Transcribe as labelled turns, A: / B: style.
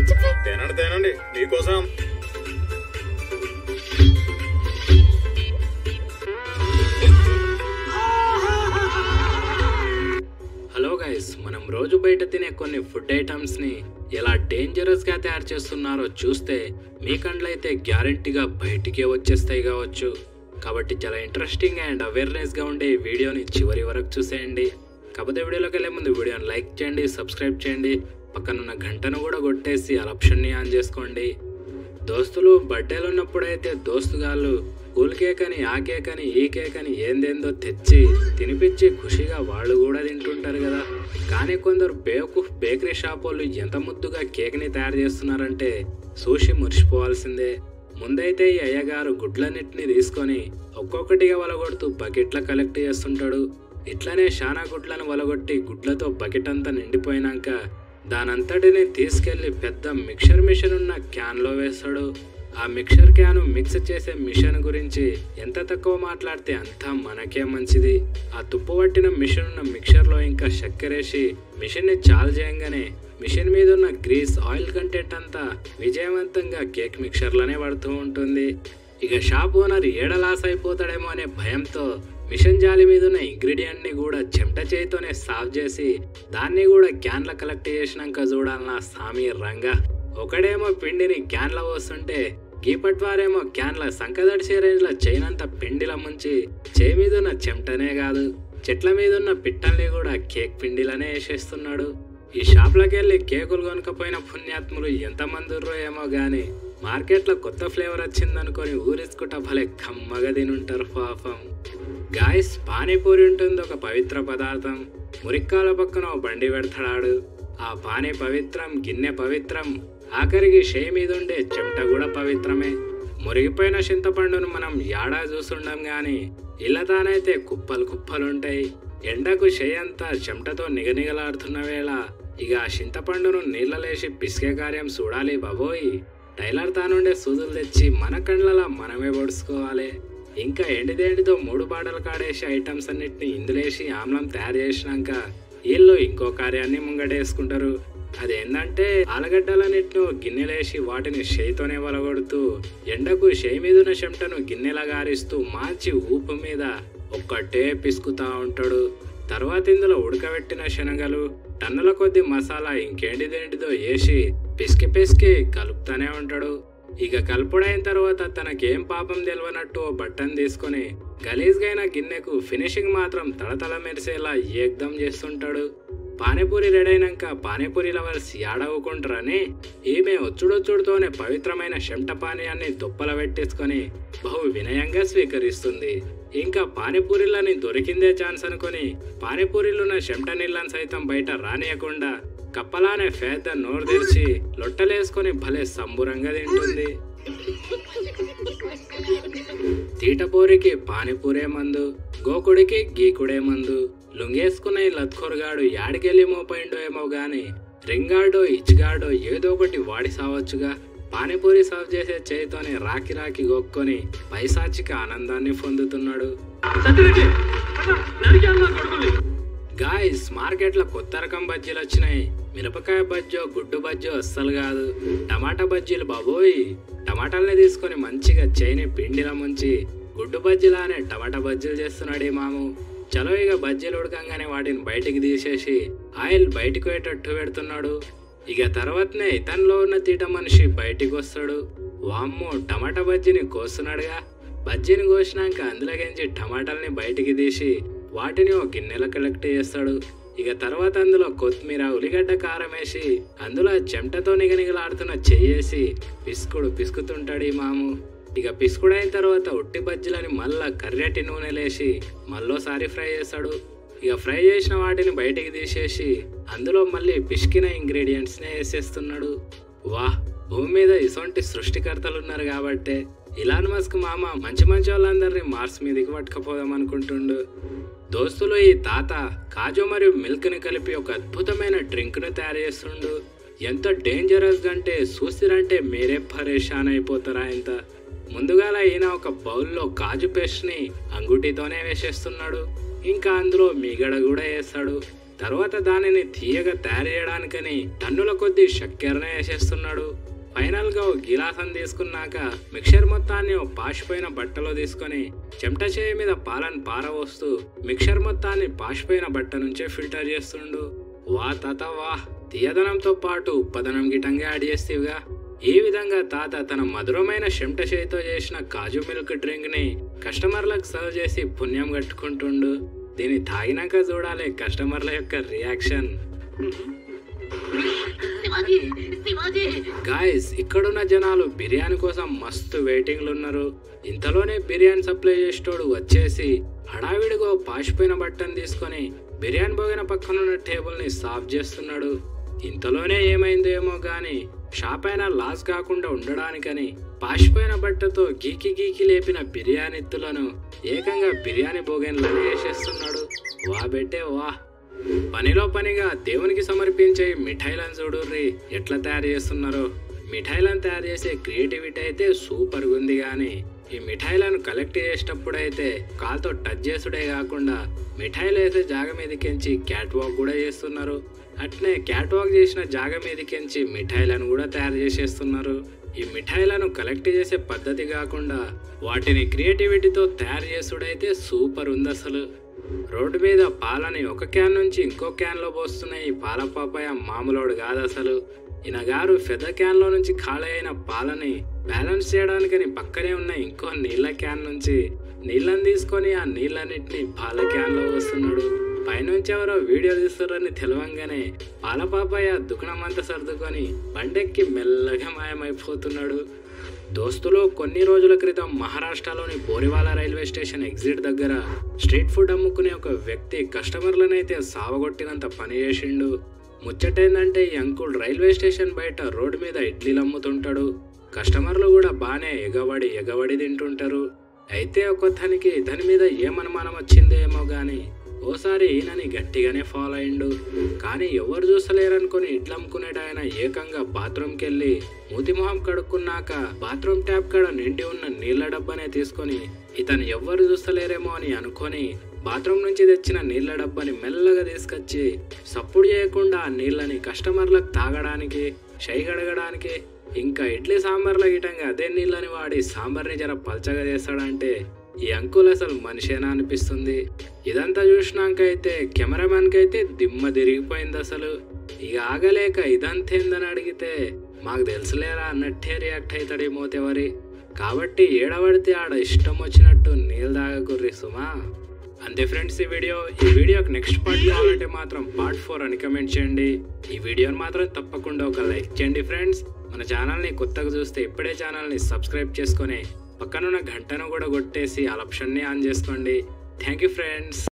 A: చెప్పేయ్
B: తినండి తినండి మీకోసం
C: హలో గైస్ మనం రోజు బయట తినే కొన్ని ఫుడ్ ఐటమ్స్ ని ఎలా డేంజరస్ గా తయారు చేస్తున్నారో చూస్తే మీ కండ్లైతే గ్యారంటీగా బయటికే వచ్చేస్తాయి కావచ్చు కాబట్టి చాలా ఇంట్రెస్టింగ్ అండ్ అవేర్నెస్ గా ఉండే ఈ వీడియోని చివరి వరకు చూసేయండి కాకపోతే వీడియోలోకి వెళ్ళే ముందు వీడియోని లైక్ చేయండి సబ్స్క్రైబ్ చేయండి పక్కనున్న గంటను కూడా కొట్టేసి ఆ ఆప్షన్ని ఆన్ చేసుకోండి దోస్తులు బర్త్డేలు ఉన్నప్పుడైతే దోస్తుగాళ్ళు కూల్ కేక్ అని ఆ కేక్ అని ఈ కేక్ అని ఏందేందో తెచ్చి తినిపించి ఖుషిగా వాళ్ళు కూడా తింటుంటారు కదా కానీ కొందరు బేవకూఫ్ బేకరీ షాప్ వాళ్ళు ఎంత ముద్దుగా కేక్ని తయారు చేస్తున్నారంటే చూసి మురిసిపోవాల్సిందే ముందైతే ఈ అయ్యగారు గుడ్లన్నిటిని తీసుకొని ఒక్కొక్కటిగా వలగొడుతూ బకెట్ల కలెక్ట్ చేస్తుంటాడు ఇట్లనే శానా గుడ్లను వలగొట్టి గుడ్లతో బకెట్ అంతా నిండిపోయినాక దానంతటిని తీసుకెళ్లి పెద్ద మిక్సర్ మిషన్ ఉన్న క్యాన్లో వేస్తాడు ఆ మిక్సర్ క్యాన్ మిక్స్ చేసే మిషన్ గురించి ఎంత తక్కువ మాట్లాడితే అంత మనకే మంచిది ఆ తుప్పు పట్టిన మిషన్ ఉన్న మిక్సర్లో ఇంకా చక్కెరేసి మిషన్ని చాలు చేయంగానే మిషన్ మీద ఉన్న గ్రీస్ ఆయిల్ కంటెంట్ అంతా విజయవంతంగా కేక్ మిక్సర్లోనే పడుతూ ఉంటుంది ఇక షాప్ ఓనర్ ఏడ లాస్ అయిపోతాడేమో అనే భయంతో మిషన్ జాలి మీద ఉన్న ఇంగ్రీడియంట్ ని కూడా చెమట చేతితోనే సాఫ్ చేసి దాన్ని కూడా క్యాన్ల కలెక్ట్ చేసినాక చూడాలన్నా సామి రంగా ఒకడేమో పిండిని క్యాన్ల పోస్తుంటే గీపట్వారేమో క్యాన్ల సంకదడిసే రేంజ్ల చైనంత పిండిల ముంచి చేయి మీద ఉన్న చెమటనే కాదు చెట్ల మీద ఉన్న పిట్టల్ని కూడా కేక్ పిండిలనే వేసేస్తున్నాడు ఈ షాప్లోకి వెళ్ళి కేకులు కొనుక్కపోయిన పుణ్యాత్ములు ఎంతమంది ఉర్రో ఏమో గాని మార్కెట్లో కొత్త ఫ్లేవర్ వచ్చిందనుకొని ఊరించుకుంటా భలే కమ్మగా తినుంటారు పాపం గాయస్ పానీపూరి ఉంటుంది ఒక పవిత్ర పదార్థం మురిక్కాల పక్కన ఓ బండి పెడతాడు ఆ పానీ పవిత్రం గిన్నె పవిత్రం ఆఖరికి షేయి మీద ఉండే చెమట కూడా పవిత్రమే మురిగిపోయిన చింతపండును మనం యాడా చూస్తుండం గాని ఇళ్ళ తానైతే కుప్పలు కుప్పలు ఉంటాయి ఎండకు షేయి అంతా చెమటతో నిగనిగలాడుతున్న వేళ ఇక ఆ చింతపండును నీళ్ళలేసి పిసికే కార్యం చూడాలి బాబోయ్ టైలర్ తానుండే సూదులు తెచ్చి మన కండ్లలా మనమే పొడుచుకోవాలి ఇంకా ఎండిదేండితో మూడు బాటలు కాడేసి ఐటమ్స్ అన్నిటిని ఇందులేసి ఆమ్లం తయారు చేసినాక వీళ్ళు ఇంకో కార్యాన్ని ముంగటేసుకుంటారు అదేంటంటే ఆలగడ్డలన్నిటిని గిన్నెలేసి వాటిని షేయితోనే వలగొడుతూ ఎండకు షేయి మీద ఉన్న చెమటను గిన్నెలా గారిస్తూ మార్చి ఊపు మీద ఒక్కటే పిసుకుతా ఉంటాడు తర్వాత ఇందులో ఉడకబెట్టిన శనగలు టన్నుల కొద్ది మసాలా ఇంకేంటిదేంటిదో వేసి పిసికి పిసికి కలుపుతానే ఉంటాడు ఇక కలుపుడైన తర్వాత తనకేం పాపం తెలియనట్టు ఓ బట్టను తీసుకొని గలీజ్గైన గిన్నెకు ఫినిషింగ్ మాత్రం తడతడ మెరిసేలా ఏకదం చేస్తుంటాడు పానీపూరి రెడీ అయినాక పానీపూరి లవర్స్ యాడవుకుంటారని ఈమె ఒచ్చుడొచ్చుడుతోనే పవిత్రమైన శంట పానీయాన్ని దుప్పల పెట్టేసుకొని బహు వినయంగా స్వీకరిస్తుంది ఇంకా పానీపూరిలని దొరికిందే ఛాన్స్ అనుకొని పానీపూరిలున్న చెమట నీళ్ళని సైతం బయట రానియకుండా కప్పలానే పేద నోరు తెరిచి లొట్టలేసుకొని భలే సంబురంగా తింటుంది తీటపూరికి పానీపూరే మందు గోకుడికి గీకుడే మందు లుంగేసుకున్న ఈ లత్కొరగాడు యాడికెళ్ళి మోపోయిండో ఏమో గాని రింగాడో ఇచ్చిగాడో ఏదో ఒకటి వాడి సావచ్చుగా పానీపూరి సర్వ్ చేసే చేయితోనే రాకి రాకి గొక్కొని పైసాచిక ఆనందాన్ని పొందుతున్నాడు గాయస్ మార్కెట్లో కొత్త రకం బజ్జీలు వచ్చినాయి మిరపకాయ బజ్జో గుడ్డు బజ్జో అస్సలు కాదు టమాటా బజ్జీలు బాబోయ్ టమాటాలని తీసుకొని మంచిగా చేని పిండిలా ముంచి గుడ్డు బజ్జీలానే టమాటా బజ్జీలు చేస్తున్నాడు ఈ మాము చలో ఇక బజ్జీలు ఉడకంగానే వాటిని బయటికి తీసేసి ఆయిల్ బయటికి పోయేటట్టు పెడుతున్నాడు ఇక తర్వాతనే ఇతనిలో ఉన్న తీట మనిషి బయటికి వస్తాడు వామ్మో టమాటా బజ్జీని కోస్తున్నాడుగా బజ్జీని కోసినాక అందులోకించి టమాటాలని బయటికి తీసి వాటిని ఒక గిన్నెలో కలెక్ట్ చేస్తాడు ఇక తర్వాత అందులో కొత్తిమీర ఉల్లిగడ్డ కారం వేసి అందులో చెమటతో నిగనిగలాడుతున్న చెయ్యేసి పిసుకుడు పిసుకుతుంటాడు ఈ మాము ఇక పిసుకుడైన తర్వాత ఉట్టి బజ్జీలని మళ్ళా కర్రెటి నూనెలేసి మళ్ళోసారి ఫ్రై చేస్తాడు ఇక ఫ్రై చేసిన వాటిని బయటికి తీసేసి అందులో మళ్ళీ పిసికిన ఇంగ్రీడియంట్స్నే వేసేస్తున్నాడు వాహ్ భూమి మీద ఇసొంటి సృష్టికర్తలు ఉన్నారు కాబట్టే ఇలాన్ మస్క్ మామ మంచి మంచి వాళ్ళందరినీ మార్స్ మీదకి పట్టుకపోదాం అనుకుంటుండు దోస్తులు ఈ తాత కాజు మరియు మిల్క్ ని కలిపి ఒక అద్భుతమైన డ్రింక్ ను తయారు చేస్తుండు ఎంత డేంజరస్ అంటే చూసిరంటే మీరే పరేషాన్ అయిపోతారా ఇంత ముందుగాల ఈయన ఒక బౌల్లో కాజు పేస్ట్ ని అంగుటితోనే వేసేస్తున్నాడు ఇంకా అందులో మిగడ కూడా వేస్తాడు తర్వాత దానిని తీయగా తయారు చేయడానికని టన్నుల కొద్దీ చక్కెరనే వేసేస్తున్నాడు ఫైనల్ గా ఓ గిలాసం తీసుకున్నాక మిక్చర్ మొత్తాన్ని ఓ పాషిపోయిన బట్టలో తీసుకొని చెమట చేయి మీద పాలను పారవోస్తూ మిక్చర్ మొత్తాన్ని పాషిపోయిన బట్ట నుంచే ఫిల్టర్ చేస్తుండు వా తాత వా తీయదనంతో పాటు ఉప్పదనం గిటంగా యాడ్ చేస్తేవిగా ఈ విధంగా తాత తన మధురమైన చెమట చేయితో చేసిన కాజు మిల్క్ డ్రింక్ ని కస్టమర్లకు సర్వ్ చేసి పుణ్యం కట్టుకుంటుండు దీన్ని తాగినాక చూడాలి కస్టమర్ల యొక్క రియాక్షన్
A: శివాజీ శివాజీ
C: గాయస్ ఇక్కడున్న జనాలు బిర్యానీ కోసం మస్తు వెయిటింగ్లు ఉన్నారు ఇంతలోనే బిర్యానీ సప్లై చేసేటోడు వచ్చేసి హడావిడిగా ఓ పాసిపోయిన బట్టను తీసుకొని బిర్యానీ భోగిన పక్కనున్న టేబుల్ ని సాఫ్ చేస్తున్నాడు ఇంతలోనే ఏమైందో ఏమో గాని షాప్ అయినా లాస్ కాకుండా ఉండడానికని పాసిపోయిన బట్టతో గీకి గీకి లేపిన బిర్యానీ ఎత్తులను ఏకంగా బిర్యానీ భోగన్లను వేసేస్తున్నాడు వా బెట్టే వా పనిలో పనిగా దేవునికి సమర్పించే ఈ మిఠాయిలను చూడుర్రి ఎట్లా తయారు చేస్తున్నారో మిఠాయిలను తయారు చేసే క్రియేటివిటీ అయితే సూపర్ ఉంది కానీ ఈ మిఠాయిలను కలెక్ట్ చేసేటప్పుడు అయితే కాలుతో టచ్ చేసుడే కాకుండా మిఠాయిలు వేసే జాగ మీదకించి క్యాట్ వాక్ కూడా చేస్తున్నారు అట్నే క్యాట్ వాక్ చేసిన జాగ మీదకించి మిఠాయిలను కూడా తయారు చేసేస్తున్నారు ఈ మిఠాయిలను కలెక్ట్ చేసే పద్ధతి కాకుండా వాటిని క్రియేటివిటీతో తయారు చేసుడైతే సూపర్ ఉంది అసలు రోడ్డు మీద పాలని ఒక క్యాన్ నుంచి ఇంకో క్యాన్లో పోస్తున్న ఈ పాల పాపాయ మామూలోడు కాదు అసలు ఈయన గారు పెద్ద క్యాన్లో నుంచి ఖాళీ అయిన పాలని బ్యాలెన్స్ చేయడానికని పక్కనే ఉన్న ఇంకో నీళ్ళ క్యాన్ నుంచి నీళ్ళని తీసుకొని ఆ నీళ్ళన్నిటిని పాల క్యాన్లో పోస్తున్నాడు పైనుంచి ఎవరో వీడియో తీస్తున్నారని తెలవంగానే పాల పాపాయ దుకాణం అంతా సర్దుకొని బండెక్కి మెల్లగా మాయమైపోతున్నాడు దోస్తులు కొన్ని రోజుల క్రితం మహారాష్ట్రలోని బోరివాలా రైల్వే స్టేషన్ ఎగ్జిట్ దగ్గర స్ట్రీట్ ఫుడ్ అమ్ముకునే ఒక వ్యక్తి కస్టమర్లనైతే సావగొట్టినంత పని చేసిండు ముచ్చటేందంటే ఈ అంకుల్ రైల్వే స్టేషన్ బయట రోడ్డు మీద ఇడ్లీలు అమ్ముతుంటాడు కస్టమర్లు కూడా బాగానే ఎగబడి ఎగబడి తింటుంటారు అయితే ఒకతనికి దాని మీద ఏమనుమానం వచ్చిందేమో గాని ఓసారి ఈయనని గట్టిగానే ఫాలో అయిండు కానీ ఎవరు చూస్తలేరనుకుని ఇడ్లు అమ్ముకునేట ఆయన ఏకంగా బాత్రూమ్కి వెళ్ళి మూతి మొహం కడుక్కున్నాక బాత్రూమ్ ట్యాప్ కాడ నిండి ఉన్న నీళ్ళ డబ్బానే తీసుకొని ఇతను ఎవ్వరు చూస్తలేరేమో అని అనుకొని బాత్రూమ్ నుంచి తెచ్చిన నీళ్ళ డబ్బాని మెల్లగా తీసుకొచ్చి సప్పుడు చేయకుండా ఆ నీళ్ళని కస్టమర్లకు తాగడానికి షై గడగడానికి ఇంకా ఇడ్లీ సాంబార్ల గిటంగా అదే నీళ్ళని వాడి సాంబార్ని జర పల్చగా చేస్తాడంటే ఈ అంకుల్ అసలు మనిషేనా అనిపిస్తుంది ఇదంతా చూసినాక అయితే కెమెరామ్యాన్కి అయితే దిమ్మ తిరిగిపోయింది అసలు ఇక ఆగలేక ఇదంతేందని అడిగితే మాకు తెలుసులేరా అన్నట్టే రియాక్ట్ అవుతాడు ఈ మోతేవరి కాబట్టి ఏడబడితే ఆడ ఇష్టం వచ్చినట్టు నీళ్ళు తాగకుర్రి సుమా అంతే ఫ్రెండ్స్ ఈ వీడియో ఈ వీడియోకి నెక్స్ట్ పార్ట్ కావాలంటే మాత్రం పార్ట్ ఫోర్ అని కమెంట్ చేయండి ఈ వీడియోని మాత్రం తప్పకుండా ఒక లైక్ చేయండి ఫ్రెండ్స్ మన ఛానల్ని కొత్తగా చూస్తే ఇప్పుడే ఛానల్ని సబ్స్క్రైబ్ చేసుకొని పక్కనున్న గంటను కూడా కొట్టేసి ఆ ఆప్షన్ని ఆన్ చేసుకోండి థ్యాంక్ యూ ఫ్రెండ్స్